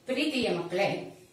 ಪ್ರೀತಿಯ ಮಕ್ಕಳೇ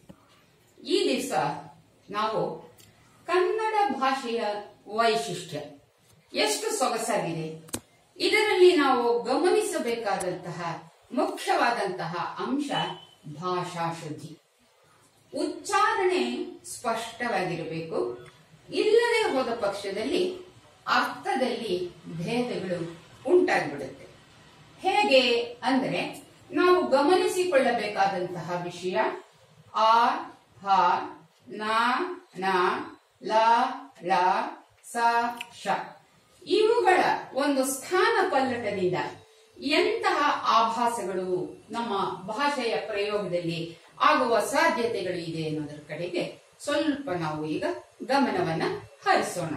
ಈ ದಿವಸ ನಾವು ಕನ್ನಡ ಭಾಷೆಯ ವೈಶಿಷ್ಟ್ಯ ಎಷ್ಟು ಸೊಗಸಾಗಿದೆ ಇದರಲ್ಲಿ ನಾವು ಗಮನಿಸಬೇಕಾದಂತಹ ಮುಖ್ಯವಾದಂತಹ ಅಂಶ ಭಾಷಾ ಶುದ್ಧಿ ಉಚ್ಚಾರಣೆ ಸ್ಪಷ್ಟವಾಗಿರಬೇಕು ಇಲ್ಲದೆ ಹೋದ ಪಕ್ಷದಲ್ಲಿ ಅರ್ಥದಲ್ಲಿ ಭೇದಗಳು ಉಂಟಾಗ್ಬಿಡುತ್ತೆ ಹೇಗೆ ಅಂದ್ರೆ ನಾವು ಗಮನಿಸಿಕೊಳ್ಳಬೇಕಾದಂತಹ ವಿಷಯ ಆ ಹ ನ ನ ಲ ಳ ಸ ಶ ಇವುಗಳ ಒಂದು ಸ್ಥಾನ ಪಲ್ಲಟದಿಂದ ಎಂತಹ ಆಭಾಸಗಳು ನಮ್ಮ ಭಾಷೆಯ ಪ್ರಯೋಗದಲ್ಲಿ ಆಗುವ ಸಾಧ್ಯತೆಗಳು ಇದೆ ಅನ್ನೋದರ ಕಡೆಗೆ ಸ್ವಲ್ಪ ನಾವು ಈಗ ಗಮನವನ್ನ ಹರಿಸೋಣ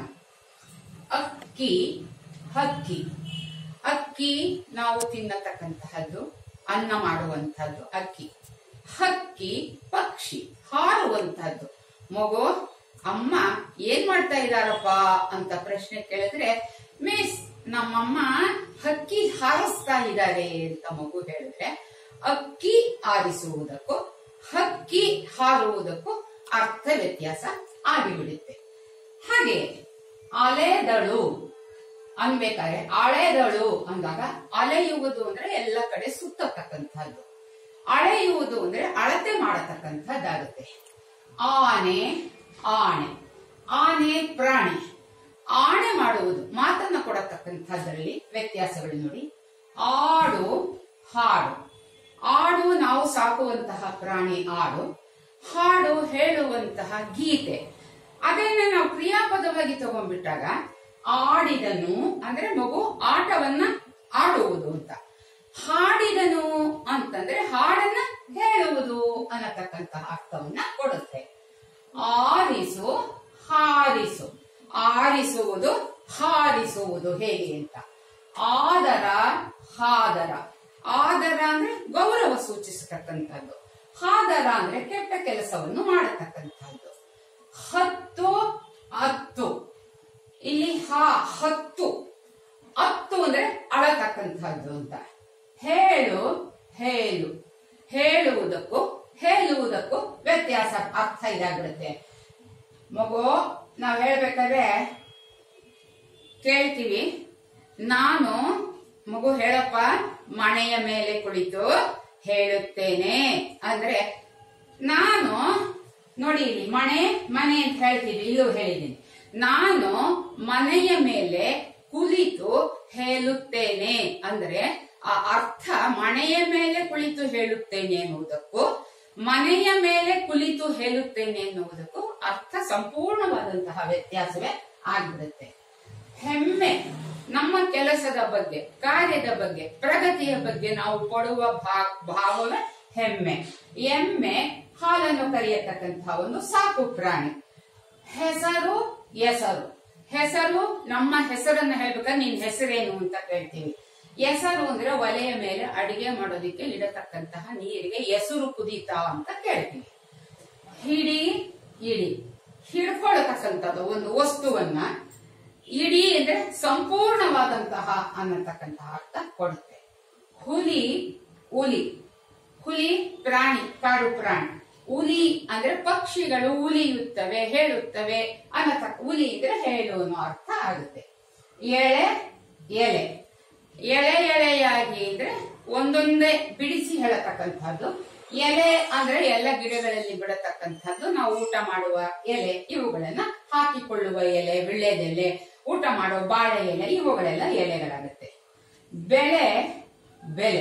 ಅಕ್ಕಿ ಹಕ್ಕಿ ಅಕ್ಕಿ ನಾವು ತಿನ್ನತಕ್ಕಂತಹದ್ದು ಅನ್ನ ಮಾಡುವಂತಹದ್ದು ಅಕ್ಕಿ ಹಕ್ಕಿ ಪಕ್ಷಿ ಹಾರುವಂತಹದ್ದು ಮಗು ಅಮ್ಮ ಏನ್ ಮಾಡ್ತಾ ಇದಾರಪ್ಪ ಅಂತ ಪ್ರಶ್ನೆ ಕೇಳಿದ್ರೆ ಮಿಸ್ ನಮ್ಮಮ್ಮ ಹಕ್ಕಿ ಹಾರಿಸ್ತಾ ಇದ್ದಾರೆ ಅಂತ ಮಗು ಹೇಳಿದ್ರೆ ಅಕ್ಕಿ ಆರಿಸುವುದಕ್ಕೂ ಹಕ್ಕಿ ಹಾರುವುದಕ್ಕೂ ಅರ್ಥ ವ್ಯತ್ಯಾಸ ಆಗಿಬಿಡುತ್ತೆ ಹಾಗೆ ಅಲೆದಳು ಅನ್ಬೇಕಾದ್ರೆ ಅಳೆದಳು ಅಂದಾಗ ಅಲೆಯುವುದು ಅಂದ್ರೆ ಎಲ್ಲ ಕಡೆ ಸುತ್ತತಕ್ಕಂಥದ್ದು ಅಳೆಯುವುದು ಅಂದ್ರೆ ಅಳತೆ ಮಾಡತಕ್ಕಂಥದ್ದಾಗುತ್ತೆ ಆನೆ ಆಣೆ ಆನೆ ಪ್ರಾಣಿ ಆಣೆ ಮಾಡುವುದು ಮಾತನ್ನ ಕೊಡತಕ್ಕಂಥದ್ರಲ್ಲಿ ವ್ಯತ್ಯಾಸಗಳು ನೋಡಿ ಆಡು ಹಾಡು ಆಡು ನಾವು ಸಾಕುವಂತಹ ಪ್ರಾಣಿ ಆಡು ಹಾಡು ಹೇಳುವಂತಹ ಗೀತೆ ಅದನ್ನ ನಾವು ಕ್ರಿಯಾಪದವಾಗಿ ತಗೊಂಡ್ಬಿಟ್ಟಾಗ ಆಡಿದನು ಅಂದ್ರೆ ಮಗು ಆಟವನ್ನ ಆಡುವುದು ಅಂತ ಹಾಡಿದನು ಅಂತಂದ್ರೆ ಹಾಡನ್ನ ಹೇಳುವುದು ಅನ್ನತಕ್ಕಂತಹ ಅರ್ಥವನ್ನ ಕೊಡುತ್ತೆ ಆರಿಸು ಹಾರಿಸು ಆರಿಸುವುದು ಹಾರಿಸುವುದು ಹೇಗೆ ಅಂತ ಆದರ ಹಾದರ ಆದರ ಅಂದ್ರೆ ಗೌರವ ಸೂಚಿಸತಕ್ಕಂಥದ್ದು ಹಾದರ ಅಂದ್ರೆ ಕೆಟ್ಟ ಕೆಲಸವನ್ನು ಮಾಡತಕ್ಕಂಥದ್ದು ಹತ್ತು ಹತ್ತು ಇಲ್ಲಿ ಹಾ ಹತ್ತು ಹತ್ತು ಅಂದ್ರೆ ಅಳತಕ್ಕಂಥದ್ದು ಅಂತ ಹೇಳು ಹೇಳು ಹೇಳುವುದಕ್ಕೂ ಹೇಳುವುದಕ್ಕೂ ವ್ಯತ್ಯಾಸ ಅರ್ಥ ಇದಾಗ್ಬಿಡುತ್ತೆ ಮಗು ನಾವ್ ಹೇಳ್ಬೇಕಾದ್ರೆ ಕೇಳ್ತೀವಿ ನಾನು ಮಗು ಹೇಳಪ್ಪ ಮಣೆಯ ಮೇಲೆ ಕುಳಿತು ಹೇಳುತ್ತೇನೆ ಅಂದ್ರೆ ನಾನು ನೋಡಿ ಇಲ್ಲಿ ಮನೆ ಮನೆ ಅಂತ ಹೇಳ್ತೀವಿ ಇಲ್ಲೂ ಹೇಳಿದ್ದೀನಿ ನಾನು ಮನೆಯ ಮೇಲೆ ಕುಳಿತು ಹೇಳುತ್ತೇನೆ ಅಂದ್ರೆ ಆ ಅರ್ಥ ಮನೆಯ ಮೇಲೆ ಕುಳಿತು ಹೇಳುತ್ತೇನೆ ಎನ್ನುವುದಕ್ಕೂ ಮನೆಯ ಮೇಲೆ ಕುಳಿತು ಹೇಳುತ್ತೇನೆ ಎನ್ನುವುದಕ್ಕೂ ಅರ್ಥ ಸಂಪೂರ್ಣವಾದಂತಹ ವ್ಯತ್ಯಾಸವೇ ಆಗ್ಬಿಡುತ್ತೆ ಹೆಮ್ಮೆ ನಮ್ಮ ಕೆಲಸದ ಬಗ್ಗೆ ಕಾರ್ಯದ ಬಗ್ಗೆ ಪ್ರಗತಿಯ ಬಗ್ಗೆ ನಾವು ಕೊಡುವ ಭಾ- ಭಾವವೇ ಹೆಮ್ಮೆ ಎಮ್ಮೆ ಹಾಲನ್ನು ಕರೆಯತಕ್ಕಂತಹ ಒಂದು ಸಾಕು ಪ್ರಾಣಿ ಹೆಸರು ಹೆಸರು ಹೆಸರು ನಮ್ಮ ಹೆಸರನ್ನ ಹೇಳ್ಬೇಕಾದ್ರೆ ನಿನ್ ಹೆಸರೇನು ಅಂತ ಕೇಳ್ತೀವಿ ಹೆಸರು ಅಂದ್ರೆ ಒಲೆಯ ಮೇಲೆ ಅಡಿಗೆ ಮಾಡೋದಿಕ್ಕೆ ಇಡತಕ್ಕಂತಹ ನೀರಿಗೆ ಹೆಸರು ಕುದೀತಾ ಅಂತ ಕೇಳ್ತೀವಿ ಹಿಡಿ ಇಡಿ ಹಿಡ್ಕೊಳ್ತಕ್ಕಂಥದ್ದು ಒಂದು ವಸ್ತುವನ್ನ ಇಡೀ ಅಂದ್ರೆ ಸಂಪೂರ್ಣವಾದಂತಹ ಅನ್ನತಕ್ಕಂತಹ ಅರ್ಥ ಕೊಡುತ್ತೆ ಹುಲಿ ಹುಲಿ ಹುಲಿ ಪ್ರಾಣಿ ಕಾಡು ಪ್ರಾಣಿ ಹುಲಿ ಅಂದ್ರೆ ಪಕ್ಷಿಗಳು ಉಲಿಯುತ್ತವೆ ಹೇಳುತ್ತವೆ ಅನ್ನತಕ್ಕ ಹುಲಿ ಅಂದ್ರೆ ಹೇಳು ಅನ್ನೋ ಅರ್ಥ ಆಗುತ್ತೆ ಎಳೆ ಎಲೆ ಎಳೆ ಎಳೆಯಾಗಿ ಅಂದ್ರೆ ಒಂದೊಂದೇ ಬಿಡಿಸಿ ಹೇಳತಕ್ಕಂಥದ್ದು ಎಲೆ ಅಂದ್ರೆ ಎಲ್ಲ ಗಿಡಗಳಲ್ಲಿ ಬಿಡತಕ್ಕಂಥದ್ದು ನಾವು ಊಟ ಮಾಡುವ ಎಲೆ ಇವುಗಳನ್ನ ಹಾಕಿಕೊಳ್ಳುವ ಎಲೆ ವಿಳ್ಳೆದೆಲೆ ಊಟ ಮಾಡುವ ಬಾಳೆ ಎಲೆ ಇವುಗಳೆಲ್ಲ ಎಲೆಗಳಾಗುತ್ತೆ ಬೆಳೆ ಬೆಲೆ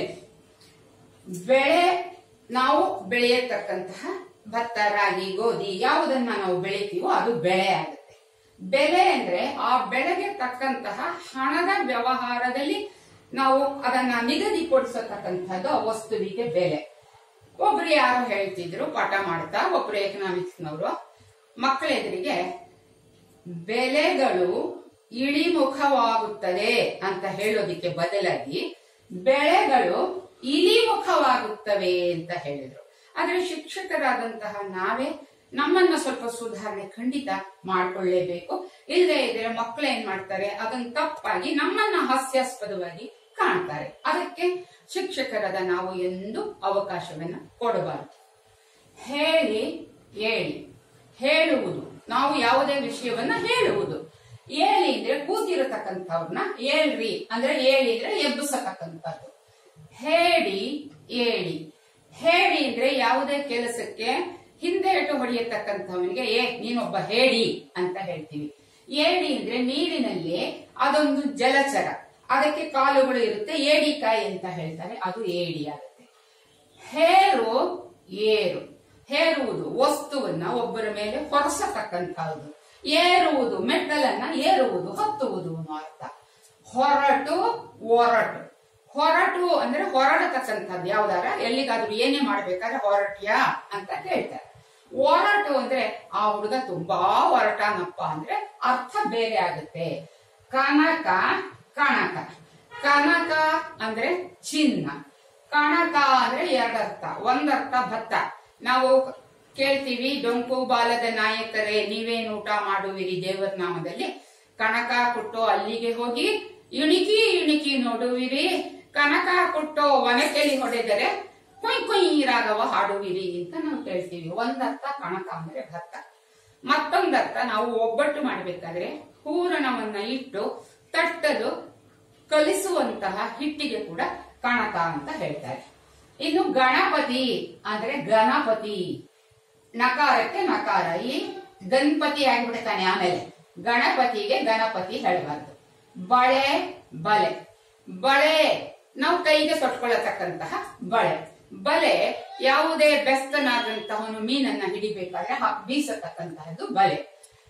ಬೆಳೆ ನಾವು ಬೆಳೆಯತಕ್ಕಂತಹ ಭತ್ತ ರಾಗಿ ಗೋಧಿ ಯಾವುದನ್ನ ನಾವು ಬೆಳಿತೀವೋ ಅದು ಬೆಳೆ ಆಗುತ್ತೆ ಬೆಲೆ ಅಂದ್ರೆ ಆ ಬೆಳೆಗೆ ತಕ್ಕಂತಹ ಹಣದ ವ್ಯವಹಾರದಲ್ಲಿ ನಾವು ಅದನ್ನ ನಿಗದಿಪಡಿಸತಕ್ಕಂಥದ್ದು ಆ ವಸ್ತುವಿಗೆ ಬೆಲೆ ಒಬ್ರು ಯಾರು ಹೇಳ್ತಿದ್ರು ಪಾಠ ಮಾಡ್ತಾ ಒಬ್ರು ಎಕನಾಮಿಕ್ಸ್ನವರು ಮಕ್ಕಳ ಎದುರಿಗೆ ಬೆಲೆಗಳು ಇಳಿಮುಖವಾಗುತ್ತದೆ ಅಂತ ಹೇಳೋದಿಕ್ಕೆ ಬದಲಾಗಿ ಬೆಳೆಗಳು ಇಳಿಮುಖವಾಗುತ್ತವೆ ಅಂತ ಹೇಳಿದ್ರು ಆದ್ರೆ ಶಿಕ್ಷಕರಾದಂತಹ ನಾವೇ ನಮ್ಮನ್ನ ಸ್ವಲ್ಪ ಸುಧಾರಣೆ ಖಂಡಿತ ಮಾಡ್ಕೊಳ್ಳೇಬೇಕು ಇಲ್ಲದೆ ಇದ್ರೆ ಮಕ್ಕಳು ಏನ್ ಮಾಡ್ತಾರೆ ಅದನ್ನ ತಪ್ಪಾಗಿ ನಮ್ಮನ್ನ ಹಾಸ್ಯಾಸ್ಪದವಾಗಿ ಕಾಣ್ತಾರೆ ಅದಕ್ಕೆ ಶಿಕ್ಷಕರಾದ ನಾವು ಎಂದು ಅವಕಾಶವನ್ನ ಕೊಡಬಾರದು ಹೇಳಿ ಹೇಳಿ ಹೇಳುವುದು ನಾವು ಯಾವುದೇ ವಿಷಯವನ್ನ ಹೇಳುವುದು ಹೇಳಿ ಅಂದ್ರೆ ಕೂತಿರತಕ್ಕಂಥವ್ರನ್ನ ಹೇಳ್ರಿ ಅಂದ್ರೆ ಹೇಳಿ ಅಂದ್ರೆ ಎಬ್ಬಿಸತಕ್ಕಂಥದ್ದು ಹೇಳಿ ಹೇಳಿ ಹೇಳಿ ಅಂದ್ರೆ ಯಾವುದೇ ಕೆಲಸಕ್ಕೆ ಹಿಂದೆ ಇಟ್ಟು ಹೊಡೆಯತಕ್ಕಂಥವನಿಗೆ ಏ ನೀನೊಬ್ಬ ಹೇಳಿ ಅಂತ ಹೇಳ್ತೀವಿ ಏಡಿ ಅಂದ್ರೆ ನೀರಿನಲ್ಲಿ ಅದೊಂದು ಜಲಚರ ಅದಕ್ಕೆ ಕಾಲುಗಳು ಇರುತ್ತೆ ಏಡಿಕಾಯಿ ಅಂತ ಹೇಳ್ತಾರೆ ಅದು ಏಡಿ ಆಗುತ್ತೆ ಹೇರು ಏರು ಹೇರುವುದು ವಸ್ತುವನ್ನ ಒಬ್ಬರ ಮೇಲೆ ಹೊರಸತಕ್ಕಂಥದ್ದು ಏರುವುದು ಮೆಟ್ಟಲನ್ನ ಏರುವುದು ಹತ್ತುವುದು ಅನ್ನೋ ಅರ್ಥ ಹೊರಟು ಒರಟು ಹೊರಟು ಅಂದ್ರೆ ಹೊರಡತಕ್ಕಂಥದ್ದು ಯಾವ್ದಾರ ಎಲ್ಲಿಗಾದ್ರೂ ಏನೇ ಮಾಡ್ಬೇಕಾದ್ರೆ ಹೊರಟ್ಯಾ ಅಂತ ಕೇಳ್ತಾರೆ ಒರಟು ಅಂದ್ರೆ ಆ ಹುಡುಗ ತುಂಬಾ ಹೊರಟಾನಪ್ಪ ಅಂದ್ರೆ ಅರ್ಥ ಬೇರೆ ಆಗುತ್ತೆ ಕನಕ ಕಣಕ ಕನಕ ಅಂದ್ರೆ ಚಿನ್ನ ಕಣಕ ಅಂದ್ರೆ ಎರಡರ್ಥ ಒಂದರ್ಥ ಭತ್ತ ನಾವು ಕೇಳ್ತೀವಿ ಡೊಂಕು ಬಾಲದ ನಾಯಕರೇ ನೀವೇನು ಊಟ ಮಾಡುವಿರಿ ದೇವರ ನಾಮದಲ್ಲಿ ಕಣಕ ಕೊಟ್ಟು ಅಲ್ಲಿಗೆ ಹೋಗಿ ಇಣಿಕಿ ಇಣಿಕಿ ನೋಡುವಿರಿ ಕನಕ ಕೊಟ್ಟು ಒನಕೆಲಿ ಹೊಡೆದರೆ ಕೊಯ್ ಕೊಯ್ ರಾಗವ ಹಾಡುವಿರಿ ಅಂತ ನಾವು ಕೇಳ್ತೀವಿ ಒಂದರ್ಥ ಕಣಕ ಅಂದ್ರೆ ಭತ್ತ ಮತ್ತೊಂದರ್ಥ ನಾವು ಒಬ್ಬಟ್ಟು ಮಾಡಬೇಕಾದ್ರೆ ಹೂರಣವನ್ನ ಇಟ್ಟು ತಟ್ಟಲು ಕಲಿಸುವಂತಹ ಹಿಟ್ಟಿಗೆ ಕೂಡ ಕಣಕ ಅಂತ ಹೇಳ್ತಾರೆ ಇನ್ನು ಗಣಪತಿ ಅಂದ್ರೆ ಗಣಪತಿ ನಕಾರಕ್ಕೆ ನಕಾರ ಈ ಗಣಪತಿ ಆಗ್ಬಿಡ್ತಾನೆ ಆಮೇಲೆ ಗಣಪತಿಗೆ ಗಣಪತಿ ಹೇಳಬಾರ್ದು ಬಳೆ ಬಲೆ ಬಳೆ ನಾವು ಕೈಗೆ ತೊಟ್ಕೊಳ್ಳತಕ್ಕಂತಹ ಬಳೆ ಬಲೆ ಯಾವುದೇ ಬೆಸ್ತನಾದಂತಹವನು ಮೀನನ್ನ ಹಿಡಿಬೇಕಾದ್ರೆ ಹ- ಬೀಸತಕ್ಕಂತಹದ್ದು ಬಲೆ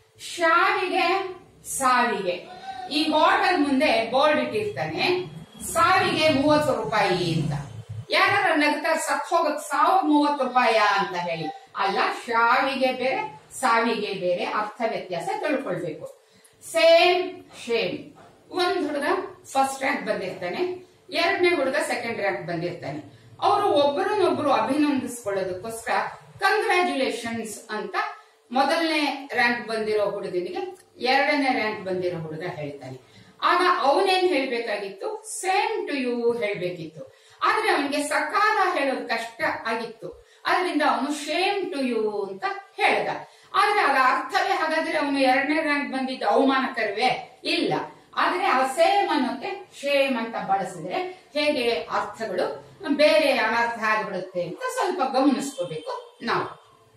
ಶಾವಿಗೆ ಸಾವಿಗೆ ಈ ಹೋಟೆಲ್ ಮುಂದೆ ಬೋರ್ಡ್ ಇಟ್ಟಿರ್ತಾನೆ ಸಾವಿಗೆ ಮೂವತ್ತು ರೂಪಾಯಿ ಅಂತ ಯಾರು ನಗ್ತಾರೆ ಸತ್ ಹೋಗಕ್ ಸಾವು ಮೂವತ್ತು ರೂಪಾಯ ಅಂತ ಹೇಳಿ ಅಲ್ಲ ಶಾವಿಗೆ ಬೇರೆ ಸಾವಿಗೆ ಬೇರೆ ಅರ್ಥ ವ್ಯತ್ಯಾಸ ತಿಳ್ಕೊಳ್ಬೇಕು ಸೇಮ್ ಶೇಮ್ ಒಂದ್ ಹುಡುಗ ಫಸ್ಟ್ ರ್ಯಾಂಕ್ ಬಂದಿರ್ತಾನೆ ಎರಡನೇ ಹುಡುಗ ಸೆಕೆಂಡ್ ರ್ಯಾಂಕ್ ಬಂದಿರ್ತಾನೆ ಅವರು ಒಬ್ಬರನ್ನೊಬ್ರು ಅಭಿನಂದಿಸ್ಕೊಳ್ಳೋದಕ್ಕೋಸ್ಕರ ಕಂಗ್ರ್ಯಾಚುಲೇಷನ್ಸ್ ಅಂತ ಮೊದಲನೇ ರ್ಯಾಂಕ್ ಬಂದಿರೋ ಹುಡುಗನಿಗೆ ಎರಡನೇ ರ್ಯಾಂಕ್ ಬಂದಿರೋ ಹುಡುಗ ಹೇಳ್ತಾನೆ ಆಗ ಅವನೇನ್ ಹೇಳ್ಬೇಕಾಗಿತ್ತು ಸೇಮ್ ಟು ಯು ಹೇಳ್ಬೇಕಿತ್ತು ಆದ್ರೆ ಅವನಿಗೆ ಸಕಾಲ ಹೇಳೋದು ಕಷ್ಟ ಆಗಿತ್ತು ಅದರಿಂದ ಅವನು ಶೇಮ್ ಟು ಯು ಅಂತ ಹೇಳ್ದ ಆದ್ರೆ ಅದರ ಅರ್ಥವೇ ಹಾಗಾದ್ರೆ ಅವನು ಎರಡನೇ ರ್ಯಾಂಕ್ ಬಂದಿದ್ದ ಅವಮಾನಕರವೇ ಇಲ್ಲ ಆದ್ರೆ ಆ ಸೇಮ್ ಅನ್ನೋಕೆ ಶೇಮ್ ಅಂತ ಬಳಸಿದ್ರೆ ಹೇಗೆ ಅರ್ಥಗಳು ಬೇರೆ ಅನರ್ಥ ಆಗಿಬಿಡುತ್ತೆ ಅಂತ ಸ್ವಲ್ಪ ಗಮನಿಸ್ಕೋಬೇಕು ನಾವು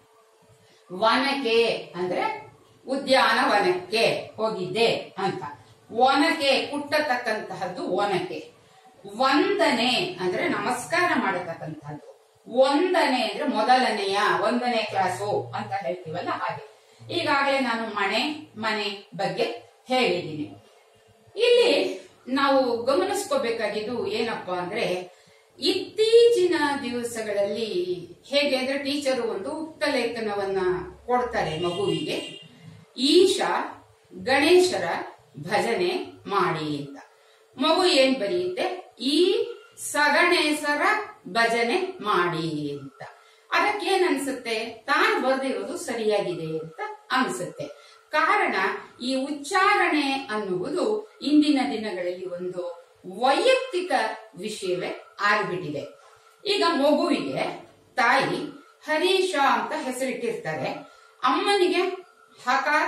ವನಕೆ ಅಂದ್ರೆ ಉದ್ಯಾನವನಕ್ಕೆ ಹೋಗಿದ್ದೆ ಅಂತ ಒನಕೆ ಕುಟ್ಟತಕ್ಕಂತಹದ್ದು ಒನಕೆ ವಂದನೆ ಅಂದ್ರೆ ನಮಸ್ಕಾರ ಮಾಡತಕ್ಕಂಥದ್ದು ಒಂದನೆ ಅಂದ್ರೆ ಮೊದಲನೆಯ ಒಂದನೇ ಕ್ಲಾಸು ಅಂತ ಹೇಳ್ತೀವಲ್ಲ ಹಾಗೆ ಈಗಾಗಲೇ ನಾನು ಮನೆ ಮನೆ ಬಗ್ಗೆ ಹೇಳಿದ್ದೀನಿ ಇಲ್ಲಿ ನಾವು ಗಮನಿಸ್ಕೋಬೇಕಾಗಿದ್ದು ಏನಪ್ಪಾ ಅಂದ್ರೆ ಇತ್ತೀಚಿನ ದಿವಸಗಳಲ್ಲಿ ಹೇಗೆ ಅಂದ್ರೆ ಟೀಚರು ಒಂದು ಉಕ್ತ ಲೇಖನವನ್ನ ಕೊಡ್ತಾರೆ ಮಗುವಿಗೆ ಈಶ ಗಣೇಶರ ಭಜನೆ ಮಾಡಿ ಅಂತ ಮಗು ಏನ್ ಬರೆಯುತ್ತೆ ಈ ಸಗಣೇಶರ ಭಜನೆ ಮಾಡಿ ಅಂತ ಅದಕ್ಕೇನ್ ಅನ್ಸುತ್ತೆ ತಾನು ಬರೆದಿರೋದು ಸರಿಯಾಗಿದೆ ಅಂತ ಅನ್ಸುತ್ತೆ ಕಾರಣ ಈ ಉಚ್ಚಾರಣೆ ಅನ್ನುವುದು ಇಂದಿನ ದಿನಗಳಲ್ಲಿ ಒಂದು ವೈಯಕ್ತಿಕ ವಿಷಯವೇ ಆಗ್ಬಿಟ್ಟಿದೆ ಈಗ ಮಗುವಿಗೆ ತಾಯಿ ಹರೀಶ ಅಂತ ಹೆಸರಿಟ್ಟಿರ್ತಾರೆ ಅಮ್ಮನಿಗೆ ಹಕಾರ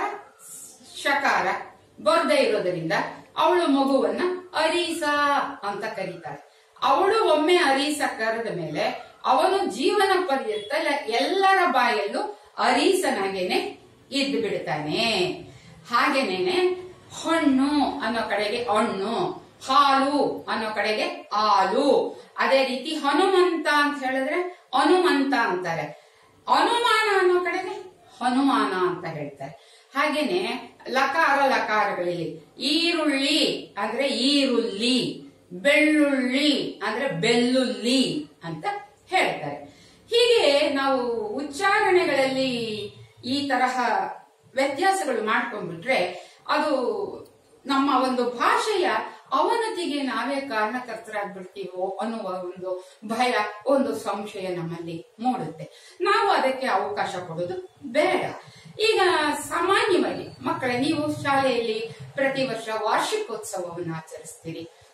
ಶಕಾರ ಬರ್ದೇ ಇರೋದರಿಂದ ಅವಳು ಮಗುವನ್ನ ಅರೀಸ ಅಂತ ಕರೀತಾಳೆ ಅವಳು ಒಮ್ಮೆ ಅರೀಸ ಕರೆದ ಮೇಲೆ ಅವನು ಜೀವನ ಪರ್ಯಂತ ಲ- ಎಲ್ಲರ ಬಾಯಲ್ಲೂ ಅರೀಸನಾಗೇನೆ ಇದ್ದು ಬಿಡ್ತಾನೆ ಹಾಗೇನೇನೆ ಹಣ್ಣು ಅನ್ನೋ ಕಡೆಗೆ ಹಣ್ಣು ಹಾಲು ಅನ್ನೋ ಕಡೆಗೆ ಹಾಲು ಅದೇ ರೀತಿ ಹನುಮಂತ ಅಂತ ಹೇಳಿದ್ರೆ ಹನುಮಂತ ಅಂತಾರೆ ಅನುಮಾನ ಅನ್ನೋ ಕಡೆಗೆ ಹನುಮಾನ ಅಂತ ಹೇಳ್ತಾರೆ ಹಾಗೇನೆ ಲಕಾರ ಲಕಾರಗಳಲ್ಲಿ ಈರುಳ್ಳಿ ಅಂದ್ರೆ ಈರುಳ್ಳಿ ಬೆಳ್ಳುಳ್ಳಿ ಅಂದ್ರೆ ಬೆಳ್ಳುಳ್ಳಿ ಅಂತ ಹೇಳ್ತಾರೆ ಹೀಗೆ ನಾವು ಉಚ್ಚಾರಣೆಗಳಲ್ಲಿ ಈ ತರಹ ವ್ಯತ್ಯಾಸಗಳು ಮಾಡ್ಕೊಂಡ್ಬಿಟ್ರೆ ಅದು ನಮ್ಮ ಒಂದು ಭಾಷೆಯ ಅವನತಿಗೆ ನಾವೇ ಕಾರಣಕರ್ತರಾಗ್ಬಿಡ್ತೀವೋ ಅನ್ನುವ ಒಂದು ಭಯ ಒಂದು ಸಂಶಯ ನಮ್ಮಲ್ಲಿ ಮೂಡುತ್ತೆ ನಾವು ಅದಕ್ಕೆ ಅವಕಾಶ ಕೊಡೋದು ಬೇಡ ಈಗ ಸಾಮಾನ್ಯವಾಗಿ ಮಕ್ಕಳೇ ನೀವು ಶಾಲೆಯಲ್ಲಿ ಪ್ರತಿ ವರ್ಷ ವಾರ್ಷಿಕೋತ್ಸವವನ್ನು ಆಚರಿಸ್ತೀರಿ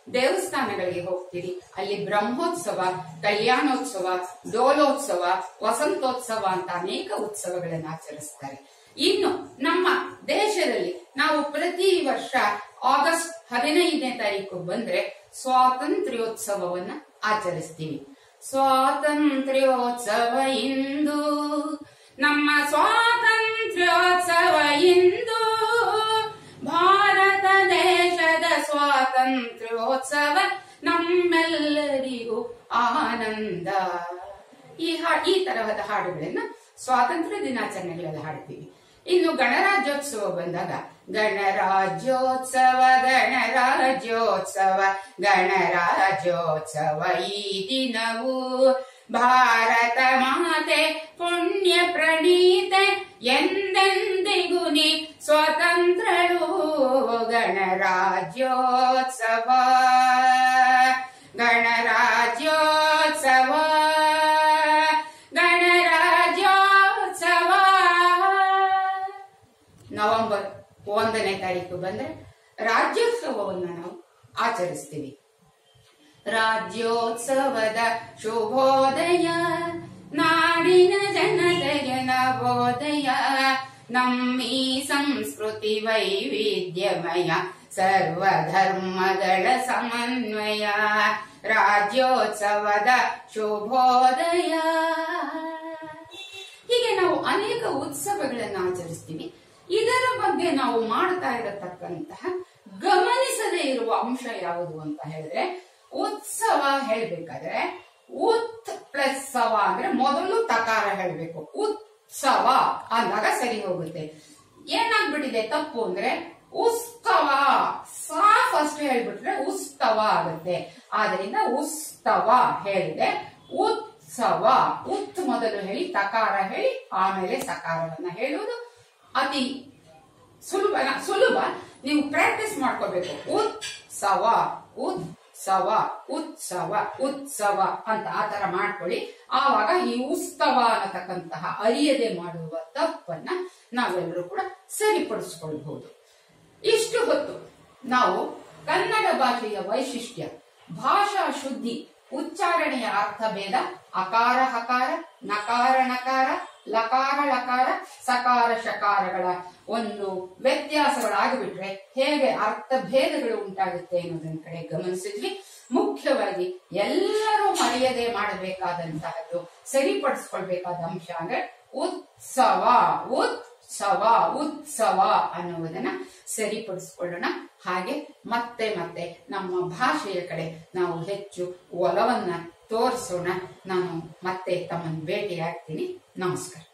ದೇವಸ್ಥಾನಗಳಿಗೆ ಹೋಗ್ತೀರಿ ಅಲ್ಲಿ ಬ್ರಹ್ಮೋತ್ಸವ ಕಲ್ಯಾಣೋತ್ಸವ ಡೋಲೋತ್ಸವ ವಸಂತೋತ್ಸವ ಅಂತ ಅನೇಕ ಉತ್ಸವಗಳನ್ನು ಆಚರಿಸ್ತಾರೆ ಇನ್ನು ನಮ್ಮ ದೇಶದಲ್ಲಿ ನಾವು ಪ್ರತಿ ವರ್ಷ ಆಗಸ್ಟ್ ಹದಿನೈದನೇ ತಾರೀಕು ಬಂದ್ರೆ ಸ್ವಾತಂತ್ರ್ಯೋತ್ಸವವನ್ನ ಆಚರಿಸ್ತೀವಿ ಸ್ವಾತಂತ್ರ್ಯೋತ್ಸವ ಇಂದು ನಮ್ಮ ಸ್ವಾತಂತ್ರ್ಯೋತ್ಸವ ಇಂದು ಭಾರತ ದೇಶದ ಸ್ವಾತಂತ್ರ್ಯೋತ್ಸವ ನಮ್ಮೆಲ್ಲರಿಗೂ ಆನಂದ ಈ ಹಾ ಈ ತರಹದ ಹಾಡುಗಳನ್ನ ಸ್ವಾತಂತ್ರ್ಯ ದಿನಾಚರಣೆಗಳಲ್ಲಿ ಹಾಡ್ತೀವಿ ಇನ್ನು ಗಣರಾಜ್ಯೋತ್ಸವ ಬಂದಾಗ ಗಣರಾಜ್ಯೋತ್ಸವ ಗಣರಾಜ್ಯೋತ್ಸವ ಗಣರಾಜ್ಯೋತ್ಸವ ಈ ದಿನವು ಭಾರತ ಮಾತೆ ಪುಣ್ಯ ಪ್ರಣೀತೆ ಎಂದೆಂದಿಗೂ ನೀ ಸ್ವತಂತ್ರಳು ಗಣರಾಜ್ಯೋತ್ಸವ ಗಣರಾಜ್ಯೋತ್ಸವ ಗಣರಾಜ್ಯೋತ್ಸವ ನವೆಂಬರ್ ಒಂದನೇ ತಾರೀಕು ಬಂದ್ರೆ ರಾಜ್ಯೋತ್ಸವವನ್ನ ನಾವು ಆಚರಿಸ್ತೀವಿ ರಾಜ್ಯೋತ್ಸವದ ಶುಭೋದಯ ನಾಡಿನ ಜನತೆಗೆ ನವೋದಯ ನಮ್ಮೀ ಸಂಸ್ಕೃತಿ ವೈವಿಧ್ಯಮಯ ಸರ್ವಧರ್ಮಗಳ ಸಮನ್ವಯ ರಾಜ್ಯೋತ್ಸವದ ಶುಭೋದಯ ಹೀಗೆ ನಾವು ಅನೇಕ ಉತ್ಸವಗಳನ್ನು ಆಚರಿಸ್ತೀವಿ ಇದರ ಬಗ್ಗೆ ನಾವು ಮಾಡ್ತಾ ಇರತಕ್ಕಂತಹ ಗಮನಿಸದೇ ಇರುವ ಅಂಶ ಯಾವುದು ಅಂತ ಹೇಳಿದ್ರೆ ಉತ್ಸವ ಹೇಳ್ಬೇಕಾದ್ರೆ ಉತ್ ಪ್ಲಸ್ ಸವ ಅಂದ್ರೆ ಮೊದಲು ತಕಾರ ಹೇಳ್ಬೇಕು ಉತ್ಸವ ಅಂದಾಗ ಸರಿ ಹೋಗುತ್ತೆ ಏನಾಗ್ಬಿಟ್ಟಿದೆ ತಪ್ಪು ಅಂದ್ರೆ ಉತ್ಸವ ಸಾ ಫಸ್ಟ್ ಹೇಳ್ಬಿಟ್ರೆ ಉತ್ಸವ ಆಗುತ್ತೆ ಆದ್ರಿಂದ ಉತ್ಸವ ಹೇಳಿದೆ ಉತ್ಸವ ಉತ್ ಮೊದಲು ಹೇಳಿ ತಕಾರ ಹೇಳಿ ಆಮೇಲೆ ಸಕಾರವನ್ನ ಹೇಳುವುದು ಅತಿ ಸುಲಭ ಸುಲಭ ನೀವು ಪ್ರಾಕ್ಟೀಸ್ ಮಾಡ್ಕೋಬೇಕು ಉತ್ಸವ ಉತ್ಸವ ಉತ್ಸವ ಉತ್ಸವ ಅಂತ ಆ ತರ ಮಾಡ್ಕೊಳ್ಳಿ ಆವಾಗ ಈ ಉತ್ಸವ ಅನ್ನತಕ್ಕಂತಹ ಅರಿಯದೆ ಮಾಡುವ ತಪ್ಪನ್ನ ನಾವೆಲ್ಲರೂ ಕೂಡ ಸರಿಪಡಿಸ್ಕೊಳ್ಬಹುದು ಇಷ್ಟು ಹೊತ್ತು ನಾವು ಕನ್ನಡ ಭಾಷೆಯ ವೈಶಿಷ್ಟ್ಯ ಭಾಷಾ ಶುದ್ಧಿ ಉಚ್ಚಾರಣೆಯ ಅರ್ಥಭೇದ ಅಕಾರ ಹಕಾರ ನಕಾರ ನಕಾರ ಲಕಾರ ಲಕಾರ ಸಕಾರ ಶಕಾರಗಳ ಒಂದು ವ್ಯತ್ಯಾಸಗಳಾಗಿಬಿಟ್ರೆ ಹೇಗೆ ಅರ್ಥಭೇದಗಳು ಉಂಟಾಗುತ್ತೆ ಅನ್ನೋದನ್ನ ಕಡೆ ಗಮನಿಸಿದ್ವಿ ಮುಖ್ಯವಾಗಿ ಎಲ್ಲರೂ ಮರೆಯದೆ ಮಾಡಬೇಕಾದಂತಹದ್ದು ಸರಿಪಡಿಸ್ಕೊಳ್ಬೇಕಾದ ಅಂಶ ಅಂದ್ರೆ ಉತ್ಸವ ಉತ್ಸವ ಉತ್ಸವ ಅನ್ನುವುದನ್ನ ಸರಿಪಡಿಸ್ಕೊಳ್ಳೋಣ ಹಾಗೆ ಮತ್ತೆ ಮತ್ತೆ ನಮ್ಮ ಭಾಷೆಯ ಕಡೆ ನಾವು ಹೆಚ್ಚು ಒಲವನ್ನ ತೋರಿಸೋಣ ನಾನು ಮತ್ತೆ ತಮ್ಮನ್ನು ಭೇಟಿಯಾಗ್ತೀನಿ ನಮಸ್ಕಾರ